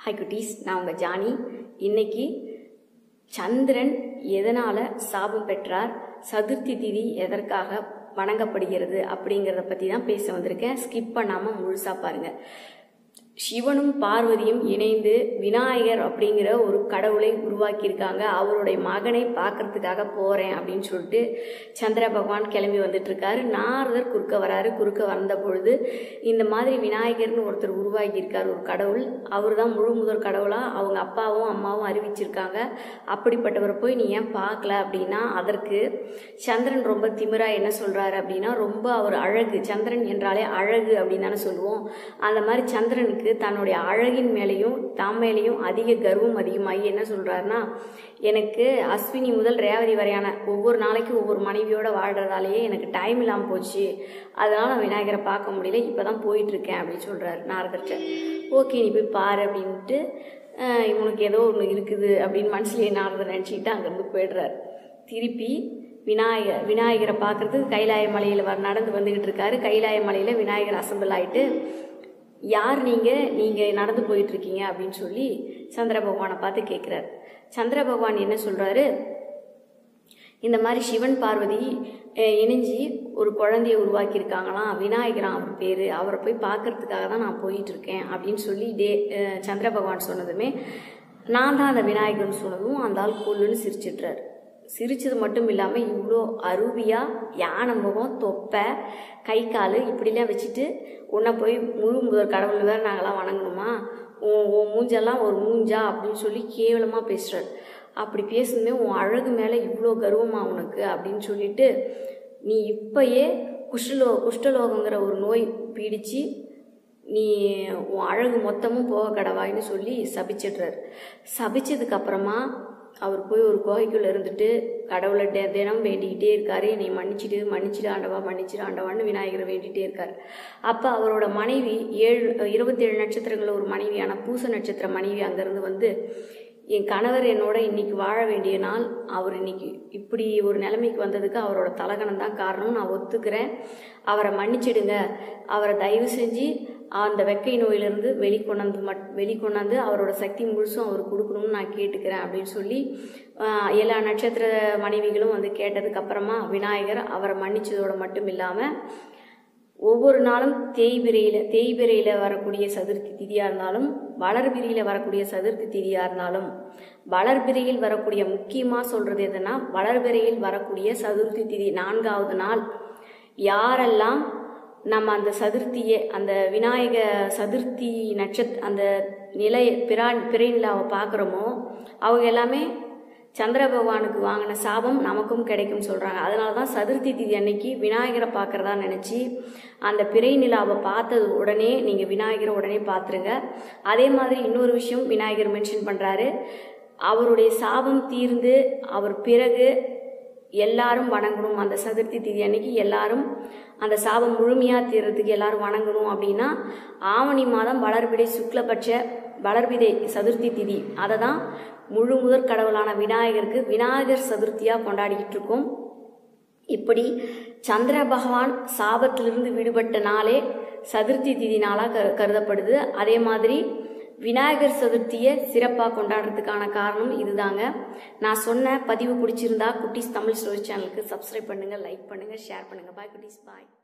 hi குட்டீஸ் நான் உங்கள் ஜானி இன்னைக்கு சந்திரன் எதனால் சாபம் பெற்றார் சதுர்த்தி திதி எதற்காக வணங்கப்படுகிறது அப்படிங்கிறத பற்றி தான் பேச வந்திருக்கேன் ஸ்கிப் பண்ணாமல் முழுசாக பாருங்கள் சிவனும் பார்வதியும் இணைந்து விநாயகர் அப்படிங்கிற ஒரு கடவுளை உருவாக்கியிருக்காங்க அவருடைய மகனை பார்க்கறதுக்காக போகிறேன் அப்படின்னு சொல்லிட்டு சந்திர பகவான் கிளம்பி வந்துட்டு இருக்காரு நாரதர் குறுக்க வராரு குறுக்க வந்த பொழுது இந்த மாதிரி விநாயகர்னு ஒருத்தர் உருவாக்கியிருக்கார் ஒரு கடவுள் அவர் தான் முழு முதல் கடவுளாக அவங்க அப்பாவும் அம்மாவும் அறிவிச்சிருக்காங்க அப்படிப்பட்டவரை போய் நீ ஏன் பார்க்கல அப்படின்னா அதற்கு சந்திரன் ரொம்ப திமிரா என்ன சொல்கிறாரு அப்படின்னா ரொம்ப அவர் அழகு சந்திரன் என்றாலே அழகு அப்படின்னு தானே சொல்லுவோம் அந்த மாதிரி சந்திரனுக்கு தன்னுடைய அழகின் மேலேயும் தாம் மேலேயும் அதிக கர்வம் அதிகமாகி என்ன சொல்கிறாருன்னா எனக்கு அஸ்வினி முதல் ரேவதி வரையான ஒவ்வொரு நாளைக்கும் ஒவ்வொரு மனைவியோட வாழ்கிறதாலேயே எனக்கு டைம் இல்லாமல் போச்சு அதனால் நான் விநாயகரை பார்க்க முடியல இப்போ தான் போயிட்டுருக்கேன் அப்படின்னு சொல்கிறாரு நாரதர்கிட்ட ஓகே நீ போய் பாரு அப்படின்ட்டு அஹ், இவனுக்கு ஏதோ ஒன்று இருக்குது அப்படின்னு மனசுலேயே நாரதர் நினச்சிக்கிட்டு அங்கேருந்து போயிடுறாரு திருப்பி விநாயகர் விநாயகரை பார்க்கறதுக்கு கைலாய மலையில் வர நடந்து வந்துக்கிட்டு இருக்காரு கைலாய மலையில் விநாயகர் அசம்பிள் ஆயிட்டு யார் நீங்கள் நீங்கள் நடந்து போயிட்டு இருக்கீங்க அப்படின்னு சொல்லி சந்திர பகவானை பார்த்து கேட்குறாரு சந்திர பகவான் என்ன சொல்கிறாரு இந்த மாதிரி சிவன் பார்வதி அஹ், இணைஞ்சு ஒரு குழந்தைய உருவாக்கியிருக்காங்களாம் விநாயகராம் அவர் பேர் அவரை போய் பார்க்கறதுக்காக தான் நான் போயிட்டு இருக்கேன் அப்படின்னு சொல்லி டே அஹ், சந்திர பகவான் சொன்னதுமே நான் தான் அந்த விநாயகர்னு சொன்னதும் அந்த ஆள் கொல்லுன்னு சிரிச்சிட்றாரு சிரிச்சது மட்டும் இல்லாமல் இவ்வளோ அருவியாக யானை முகம் தொப்பை கை கால் இப்படிலாம் வச்சுட்டு உன்னை போய் முழு முதல் கடவுள் வேறு நாங்களாம் வணங்கணுமா உன் உன் மூஞ்செல்லாம் ஒரு மூஞ்சா அப்படின்னு சொல்லி கேவலமாக பேசுகிறார் அப்படி பேசுனதுமே உன் அழகு மேலே இவ்வளோ கர்வமா உனக்கு அப்படின்னு சொல்லிட்டு நீ இப்பயே குஷ்டலோ குஷ்டலோகங்கிற ஒரு நோய் பீடிச்சு நீ உன் அழகு மொத்தமும் போக கடவாயின்னு சொல்லி சபிச்சிடுறாரு சபிச்சதுக்கு அப்புறமா அவர் போய் ஒரு குகைக்குள்ள இருந்துட்டு கடவுளை டெ- தினம் வேண்டிக்கிட்டே இருக்காரு என்னை மன்னிச்சிடு மன்னிச்சிடு ஆண்டவா மன்னிச்சிடு ஆண்டவான்னு விநாயகரை வேண்டிகிட்டே இருக்காரு அப்போ அவரோட மனைவி ஏழு இருபத்தேழு நட்சத்திரங்களில் ஒரு மனைவியான பூச நட்சத்திர மனைவி அங்கேருந்து வந்து என் கணவர் என்னோட இன்னைக்கு வாழ வேண்டிய நாள் அவர் இன்னைக்கு இப்படி ஒரு நிலைமைக்கு வந்ததுக்கு அவரோட தலகணம் தான் காரணம் நான் ஒத்துக்கிறேன் அவரை மன்னிச்சிடுங்க அவரை தயவு செஞ்சு அந்த வெக்கை நோயிலிருந்து வெளிக்கொண்டாந்து மட் வெளிக்கொண்டாந்து அவரோட சக்தி முழுசும் அவர் கொடுக்கணும்னு நான் கேட்டுக்கிறேன் அப்படின்னு சொல்லி ஆஹ், எல்லா நட்சத்திர மனைவிகளும் வந்து கேட்டதுக்கு அப்புறமா விநாயகர் அவரை மன்னிச்சதோட மட்டும் இல்லாமல் ஒவ்வொரு நாளும் தேய்பிரையில் தேய்பிரையில் வரக்கூடிய சதுர்த்தி திதியாக இருந்தாலும் வளர்பிரையில் வரக்கூடிய சதுர்த்தி திதியாக இருந்தாலும் வளர்பிரையில் வரக்கூடிய முக்கியமாக சொல்கிறது எதுனா வளர்பிரையில் வரக்கூடிய சதுர்த்தி திதி நான்காவது நாள் யாரெல்லாம் நம்ம அந்த சதுர்த்தியை அந்த விநாயக சதுர்த்தி நட்சத் அந்த நிலை பிரா பிறை நிலாவை பார்க்குறோமோ அவங்க எல்லாமே சந்திர பகவானுக்கு வாங்கின சாபம் நமக்கும் கிடைக்கும் சொல்கிறாங்க அதனால தான் சதுர்த்தி திதி அன்னைக்கு விநாயகரை பார்க்குறதா நினச்சி அந்த பிறை நிலாவை பார்த்தது உடனே நீங்கள் விநாயகரை உடனே பார்த்துருங்க அதே மாதிரி இன்னொரு விஷயம் விநாயகர் மென்ஷன் பண்ணுறாரு அவருடைய சாபம் தீர்ந்து அவர் பிறகு எல்லாரும் வணங்கணும் அந்த சதுர்த்தி திதி அன்னைக்கு எல்லாரும் அந்த சாபம் முழுமையாக தீர்றதுக்கு எல்லாரும் வணங்கணும் அப்படின்னா ஆவணி மாதம் வளர்பிடை சுக்லபட்ச வளர்பிதை சதுர்த்தி திதி அதை தான் முழு முதற் கடவுளான விநாயகருக்கு விநாயகர் சதுர்த்தியாக கொண்டாடிக்கிட்டு இருக்கோம் இப்படி சந்திர பகவான் சாபத்திலிருந்து விடுபட்ட நாளே சதுர்த்தி திதி நாளாக கரு கருதப்படுது அதே மாதிரி விநாயகர் சதுர்த்தியை சிறப்பாக கொண்டாடுறதுக்கான காரணம் இதுதாங்க நான் சொன்ன பதிவு பிடிச்சிருந்தா குட்டீஸ் தமிழ் ஸ்டோரி சேனலுக்கு சப்ஸ்கிரைப் பண்ணுங்கள் லைக் பண்ணுங்கள் ஷேர் பண்ணுங்கள் பாய் குட்டீஸ் பாய்